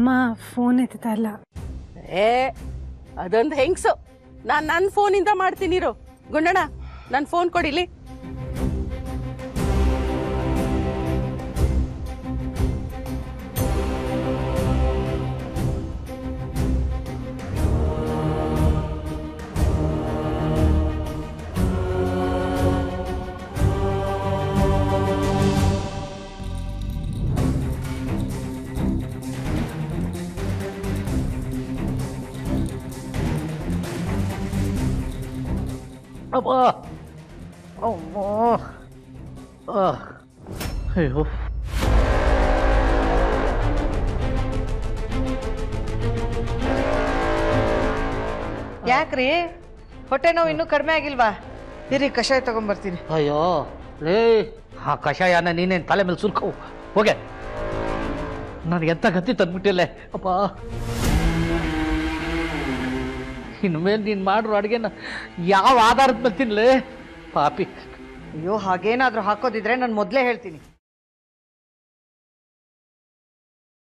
ಅಮ್ಮ ಫೋನ್ ಎತ್ತಾ ಇಲ್ಲ ಏ ಅದೊಂದು ಹೆಂಗ್ಸು ನಾನು ನನ್ನ ಫೋನಿಂದ ಮಾಡ್ತೀನಿರು ಗುಂಡಣ್ಣ ನನ್ನ ಫೋನ್ ಕೊಡಿಲಿ ಅಬ್ಬ ಅಮ್ಮೋ ಆ, ಅಯ್ಯೋ ಯಾಕ್ರಿ ಹೊಟ್ಟೆ ನೋವು ಇನ್ನೂ ಕಡಿಮೆ ಆಗಿಲ್ವಾ ಇರಿ ಕಷಾಯ ತಗೊಂಬರ್ತೀನಿ ಅಯ್ಯೋ ಲೇ ಆ ಕಷಾಯನ ನೀನೇನು ತಲೆ ಮೇಲೆ ಸುರ್ಕೋ ಹೋಗೆ ನನಗೆ ಎಂತ ಗತಿ ತಂದ್ಬಿಟ್ಟಿಲ್ಲೆ ಅಪ್ಪ ಇನ್ಮೇಲೆ ನೀನು ಮಾಡ್ರು ಅಡುಗೆನ ಯಾವ ಆಧಾರದ ಮೇಲೆ ತಿನ್ಲೆ ಪಾಪಿ ಅಯ್ಯೋ ಹಾಗೇನಾದ್ರೂ ಹಾಕೋದಿದ್ರೆ ನಾನು ಮೊದಲೇ ಹೇಳ್ತೀನಿ